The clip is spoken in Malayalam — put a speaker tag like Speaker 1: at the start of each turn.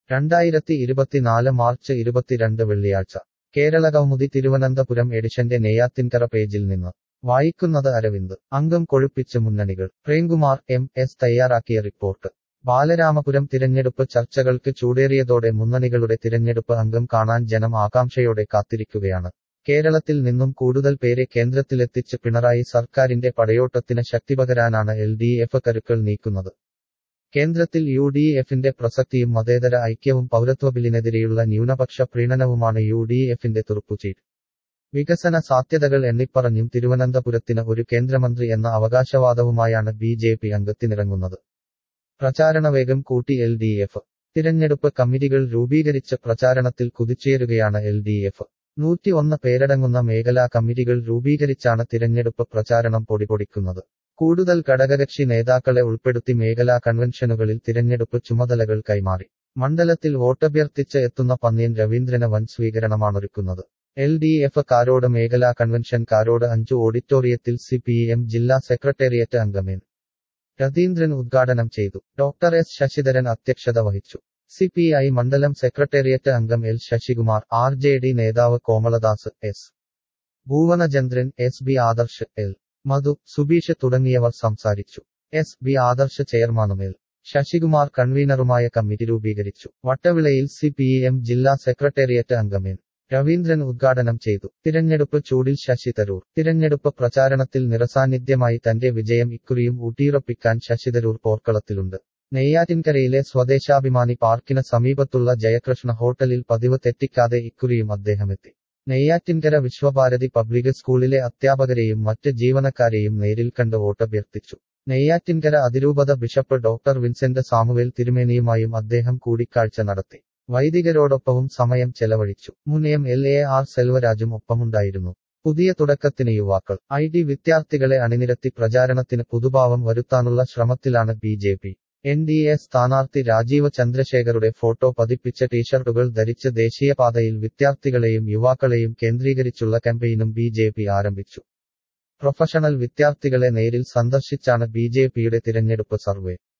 Speaker 1: രണ്ടായിരത്തി ഇരുപത്തിനാല് മാർച്ച് ഇരുപത്തിരണ്ട് വെള്ളിയാഴ്ച കേരള കൗമുദി തിരുവനന്തപുരം എഡിഷന്റെ നെയ്യാത്തിൻകര പേജിൽ നിന്ന് വായിക്കുന്നത് അരവിന്ദ് അംഗം കൊഴുപ്പിച്ച് മുന്നണികൾ പ്രേംകുമാർ എം എസ് തയ്യാറാക്കിയ റിപ്പോർട്ട് ബാലരാമപുരം തിരഞ്ഞെടുപ്പ് ചർച്ചകൾക്ക് ചൂടേറിയതോടെ മുന്നണികളുടെ തിരഞ്ഞെടുപ്പ് അംഗം കാണാൻ ജനം ആകാംക്ഷയോടെ കാത്തിരിക്കുകയാണ് കേരളത്തിൽ നിന്നും കൂടുതൽ പേരെ കേന്ദ്രത്തിലെത്തിച്ച് പിണറായി സർക്കാരിന്റെ പടയോട്ടത്തിന് ശക്തിപകരാനാണ് എൽ ഡി എഫ് കരുക്കൾ നീക്കുന്നത് കേന്ദ്രത്തിൽ യു ഡി എഫിന്റെ പ്രസക്തിയും മതേതര ഐക്യവും പൗരത്വ ബില്ലിനെതിരെയുള്ള ന്യൂനപക്ഷ പ്രീണനവുമാണ് യു ഡി എഫിന്റെ തുറുപ്പുചീട്ട് വികസന സാധ്യതകൾ എണ്ണിപ്പറഞ്ഞും തിരുവനന്തപുരത്തിന് ഒരു കേന്ദ്രമന്ത്രി എന്ന അവകാശവാദവുമായാണ് ബി ജെ പി അംഗത്തിനിറങ്ങുന്നത് പ്രചാരണവേഗം കൂട്ടി എൽ ഡി എഫ് തിരഞ്ഞെടുപ്പ് കമ്മിറ്റികൾ രൂപീകരിച്ച പ്രചാരണത്തിൽ കുതിച്ചേരുകയാണ് എൽ ഡി എഫ് നൂറ്റി ഒന്ന് പേരടങ്ങുന്ന മേഖലാ കമ്മിറ്റികൾ രൂപീകരിച്ചാണ് തിരഞ്ഞെടുപ്പ് പ്രചാരണം പൊടിപൊടിക്കുന്നത് കൂടുതൽ ഘടകകക്ഷി നേതാക്കളെ ഉൾപ്പെടുത്തി മേഖലാ കൺവെൻഷനുകളിൽ തിരഞ്ഞെടുപ്പ് ചുമതലകൾ കൈമാറി മണ്ഡലത്തിൽ വോട്ടഭ്യർത്ഥിച്ച് എത്തുന്ന പന്ന്യൻ രവീന്ദ്രന് വൻ സ്വീകരണമാണൊരുക്കുന്നത് എൽ ഡി എഫ് കാരോട് മേഖലാ കൺവെൻഷൻ കാരോട് അഞ്ചു ഓഡിറ്റോറിയത്തിൽ സി പി എം ജില്ലാ സെക്രട്ടേറിയറ്റ് അംഗമേൻ രതീന്ദ്രൻ ഉദ്ഘാടനം ചെയ്തു ഡോക്ടർ എസ് ശശിധരൻ അധ്യക്ഷത വഹിച്ചു സി പി ഐ മണ്ഡലം സെക്രട്ടേറിയറ്റ് അംഗം L Sasikumar R J D നേതാവ് Komaladas S Bhuvanachandran S B Adarsh L Madhu Subeesh തുടങ്ങിയവർ സംസാരിച്ചു എസ് ബി ആദർശ് ചെയർമാനുമേൽ ശശികുമാർ കൺവീനറുമായ കമ്മിറ്റി രൂപീകരിച്ചു വട്ടവിളയിൽ സി പി എം ജില്ലാ സെക്രട്ടേറിയറ്റ് അംഗമേൻ രവീന്ദ്രൻ ഉദ്ഘാടനം ചെയ്തു തിരഞ്ഞെടുപ്പ് ചൂടിൽ ശശി തരൂർ തിരഞ്ഞെടുപ്പ് പ്രചാരണത്തിൽ നിറസാന്നിധ്യമായി തന്റെ വിജയം ഇക്കുറിയും ഊട്ടിയുറപ്പിക്കാൻ ശശി തരൂർ പോർക്കളത്തിലുണ്ട് നെയ്യാറ്റിൻകരയിലെ സ്വദേശാഭിമാനി പാർക്കിന് സമീപത്തുള്ള ജയകൃഷ്ണ ഹോട്ടലിൽ പതിവ് തെറ്റിക്കാതെ ഇക്കുറിയും അദ്ദേഹമെത്തി നെയ്യാറ്റിൻകര വിശ്വഭാരതി പബ്ലിക് സ്കൂളിലെ അധ്യാപകരെയും മറ്റ് ജീവനക്കാരെയും നേരിൽ കണ്ട് വോട്ടഭ്യർത്ഥിച്ചു നെയ്യാറ്റിൻകര അതിരൂപത ബിഷപ്പ് ഡോക്ടർ വിൻസെന്റ് സാമുവേൽ തിരുമേനിയുമായും അദ്ദേഹം കൂടിക്കാഴ്ച നടത്തി വൈദികരോടൊപ്പവും സമയം ചെലവഴിച്ചു മുൻ എം എൽ എ ആർ സെൽവരാജും ഒപ്പമുണ്ടായിരുന്നു പുതിയ തുടക്കത്തിന് യുവാക്കൾ ഐ ടി വിദ്യാർത്ഥികളെ അണിനിരത്തി പ്രചാരണത്തിന് പുതുഭാവം വരുത്താനുള്ള ശ്രമത്തിലാണ് B J P N D A സ്ഥാനാർത്ഥി രാജീവ് ചന്ദ്രശേഖറുടെ ഫോട്ടോ പതിപ്പിച്ച ടീഷർട്ടുകൾ ധരിച്ച് ദേശീയപാതയിൽ വിദ്യാർത്ഥികളെയും യുവാക്കളെയും കേന്ദ്രീകരിച്ചുള്ള ക്യാമ്പയിനും ബി ജെ പി ആരംഭിച്ചു പ്രൊഫഷണൽ വിദ്യാർത്ഥികളെ നേരിൽ സന്ദർശിച്ചാണ് ബി ജെ പിയുടെ തിരഞ്ഞെടുപ്പ് സർവേ